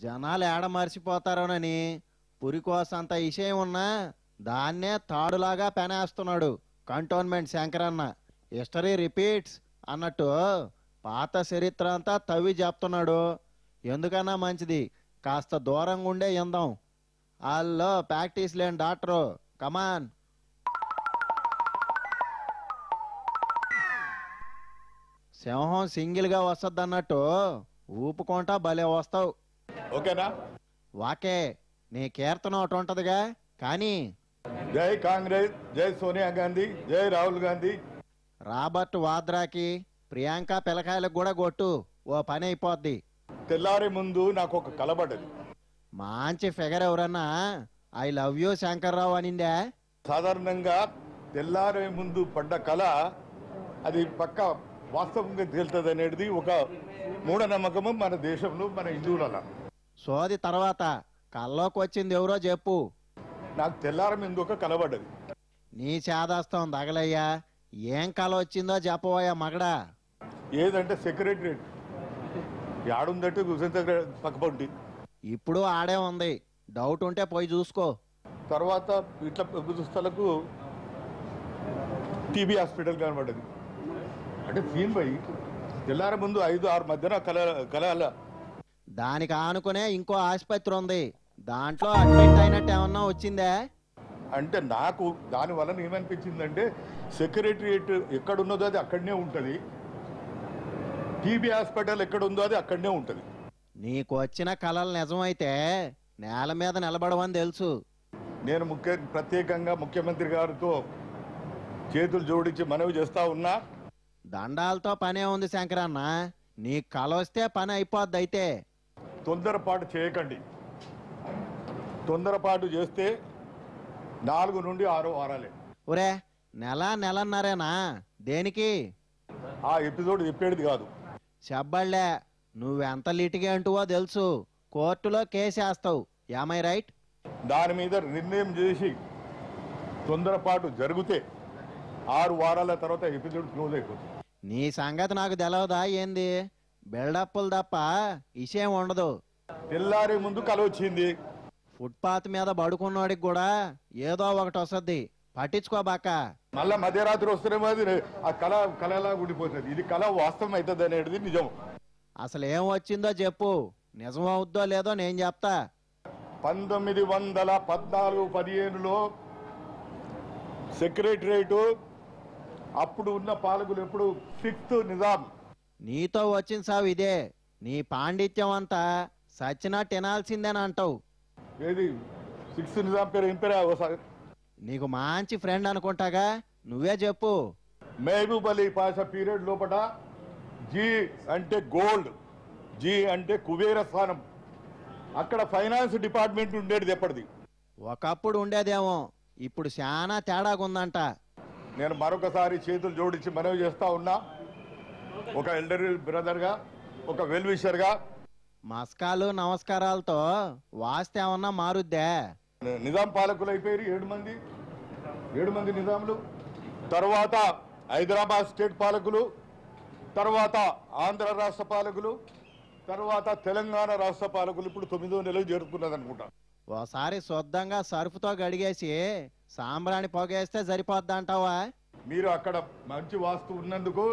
జనాలు ఏడ మర్చిపోతారోనని పురికోసంత విషయం ఉన్నా దాన్నే తాడులాగా పెనేస్తున్నాడు కంటోన్మెంట్ శంకరన్న హిస్టరీ రిపీట్స్ అన్నట్టు పాత చరిత్ర అంతా తవ్వి చెప్తున్నాడు ఎందుకన్నా మంచిది కాస్త దూరంగా ఉండే ఇందాం వాళ్ళు ప్రాక్టీస్ లేని డాక్టరు కమాన్ సింహం సింగిల్గా వస్తుంది అన్నట్టు ఊపుకుంటా భలే వస్తావు ఓకేనా వాకే నీ కీర్తన ఒకటి ఉంటదిగా కానీ జై కాంగ్రెస్ జై సోనియా గాంధీ జై రాహుల్ గాంధీ రాబర్ట్ వాద్రాకి ప్రియాంక పిల్లకాయలకు కూడా కొట్టు ఓ పని అయిపోద్ది తెల్లారి ముందు నాకు ఒక కలబడ్డది మంచి ఫిగర్ ఎవరన్నా ఐ లవ్ యూ శంకర్రావు అనిందే సాధారణంగా తెల్లారే ముందు పడ్డ కళ అది పక్క వాస్తవంగా తేలుతుంది అనేది ఒక మూఢనమ్మకము మన దేశంలో మన హిందువులలో సోది తర్వాత కల్లోకి వచ్చింది ఎవరో చెప్పు నాకు తెల్లారి ముందు ఒక కలబడ్డది నీ చేదాస్తాం దగలయ్యా ఏం కల వచ్చిందో చెప్పబోయా మగడా ఏదంటే సెక్రటరేట్ యాడుందంటే హుసేన్ సాగర్ పక్కపంటి ఇప్పుడు ఆడే ఉంది డౌట్ ఉంటే పోయి చూసుకో తర్వాత ఇట్లా దుస్తలకు టీబీ హాస్పిటల్ కనబడ్డది అంటే సీన్ పోయి తెల్లారి ముందు ఐదు ఆరు మధ్యన కల కల దానికి ఆనుకునే ఇంకో ఆసుపత్రి ఉంది దాంట్లో అడ్మిట్ అయినట్టు ఏమన్నా వచ్చిందే అంటే నాకు దాని వలన ఏమనిపించిందంటే సెక్రటరియేట్ ఎక్కడ ఉన్నదో అది అక్కడనే ఉంటుంది టీబీ హాస్పిటల్ ఎక్కడ ఉందో అది అక్కడనే ఉంటుంది నీకు వచ్చిన కలలు నిజమైతే నేల మీద నిలబడవని తెలుసు నేను ముఖ్య ప్రత్యేకంగా ముఖ్యమంత్రి గారితో చేతులు జోడించి మనవి చేస్తా ఉన్నా దండాలతో పనే ఉంది శంకరన్న నీ కల వస్తే పని అయిపోద్ది అయితే తొందరపాటు చేయకండి తొందరపాటు చేస్తే నాలుగు నుండి ఆరు వారాలే ఒరే నెల నెలన్నరేనా దేనికి ఆ ఎపిసోడ్ చెప్పేది కాదు చెప్పబడలే నువ్వెంత లిటిగేంటువో తెలుసు కోర్టులో కేసేస్తావు యామై రైట్ దాని మీద నిర్ణయం చేసి తొందరపాటు జరిగితే ఆరు వారాల తర్వాత ఎపిసోడ్ క్లోజ్ అయిపోతుంది నీ సంగతి నాకు తెలవదా ఏంది బిల్డప్పులు తప్ప విషయం ఉండదు తెల్లారి ముందు కల వచ్చింది ఫుట్పాత్ మీద పడుకున్నోడికి కూడా ఏదో ఒకటి వస్తుంది పట్టించుకోబాక మళ్ళా మధ్యరాత్రి వస్తేనేమో అది ఆ కళ కళలా ఉండిపోతుంది ఇది కళ వాస్తవం అవుతుంది అనేది నిజం అసలు ఏం వచ్చిందో చెప్పు నిజం అవుద్దో లేదో నేను చెప్తా పంతొమ్మిది వందల పద్నాలుగు పదిహేనులో సెక్రటరేటు అప్పుడు ఉన్న పాలకులు ఎప్పుడు సిక్స్త్ నిజాం నీతో వచ్చిన సావు ఇదే నీ పాండిత్యం అంతా సచ్చినట్టు వినాల్సిందేని అంటావు ఏది సిక్స్త్ నిజాం పేరు ఏం పేరు ఒకసారి నీకు మంచి ఫ్రెండ్ అనుకుంటాగా నువ్వే చెప్పు మహబూబ్ అలీ పాషా పీరియడ్ లోపల జీ అంటే గోల్డ్ జీ అంటే కుబేర స్థానం అక్కడ ఫైనాన్స్ డిపార్ట్మెంట్ ఉండేది ఎప్పటిది ఒకప్పుడు ఉండేదేమో ఇప్పుడు చాలా తేడాగుందంట నేను మరొకసారి చేతులు జోడించి మనవి చేస్తా ఉన్నా ఒక ఎల్డర్ బ్రదర్గా ఒక వెల్ విషర్గా మస్కాలు నమస్కారాలతో వాస్తే ఏమన్నా మారుద్దే నిజాం పాలకులు అయిపోయారు ఏడు మంది ఏడు మంది నిజాంలు తర్వాత హైదరాబాద్ స్టేట్ పాలకులు తర్వాత ఆంధ్ర రాష్ట్ర పాలకులు తర్వాత తెలంగాణ రాష్ట్ర పాలకులు ఇప్పుడు తొమ్మిదో నెలలు చేరుకున్నది అనుకుంటా ఓసారి శుద్ధంగా సర్ఫుతో గడిగేసి సాంబ్రాణి పొగేస్తే సరిపోద్దంటావా మీరు అక్కడ మంచి వాస్తు ఉన్నందుకు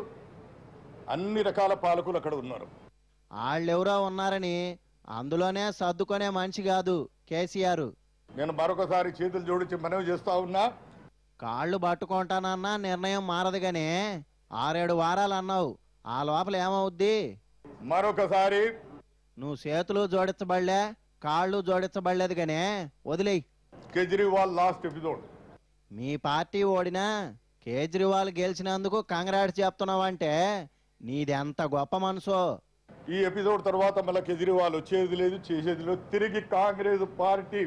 అన్ని రకాల పాలకులు అక్కడ ఉన్నారు వాళ్ళెవరో ఉన్నారని అందులోనే సర్దుకునే మనిషి కాదు కేసీఆర్ నేను మరొకసారి చేతులు జోడించి మనవి చేస్తా ఉన్నా కాళ్ళు పట్టుకుంటానన్నా నిర్ణయం మారదు గాని ఆరేడు వారాలు అన్నావు ఆ లోపల ఏమవుద్ది మరొకసారి నువ్వు చేతులు జోడించబడలే కాళ్ళు జోడించబడలేదు గానే వదిలేయ్ కేజ్రీవాల్ లాస్ట్ ఎపిసోడ్ మీ పార్టీ ఓడినా కేజ్రీవాల్ గెలిచినందుకు కంగ్రాట్స్ చెప్తున్నావంటే నీదెంత గొప్ప మనసో ఈ ఎపిసోడ్ తర్వాత మళ్ళీ కేజ్రీవాల్ వచ్చేది లేదు చేసేది లేదు తిరిగి కాంగ్రెస్ పార్టీ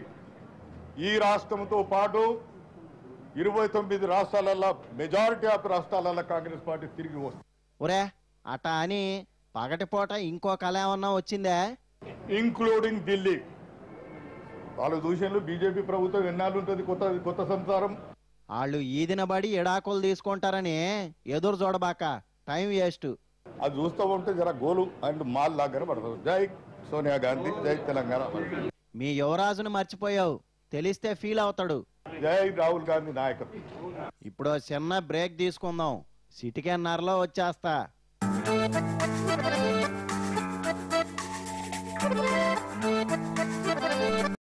ఈ రాష్ట్రంతో పాటు ఇరవై తొమ్మిది రాష్ట్రాలలో మెజారిటీ ఆఫ్ రాష్ట్రాలలో కాంగ్రెస్ పార్టీ తిరిగి వస్తుంది ఒరే అట అని పగటిపూట ఇంకో కళ ఏమన్నా వచ్చిందే ఇంక్లూడింగ్ ఢిల్లీ వాళ్ళ దూషణలు బీజేపీ ప్రభుత్వం ఎన్నాళ్ళు ఉంటుంది కొత్త కొత్త సంసారం వాళ్ళు ఈదిన బడి ఎడాకులు తీసుకుంటారని ఎదురు చూడబాక టైం వేస్ట్ అది చూస్తూ ఉంటే జర గోలు అండ్ మాల్ లాగానే పడుతుంది జై సోనియా గాంధీ జై తెలంగాణ మీ యువరాజును మర్చిపోయావు తెలిస్తే ఫీల్ అవుతాడు జై రాహుల్ గాంధీ నాయకత్వం ఇప్పుడు ఓ చిన్న బ్రేక్ తీసుకుందాం సిటికెన్నరలో వచ్చేస్తా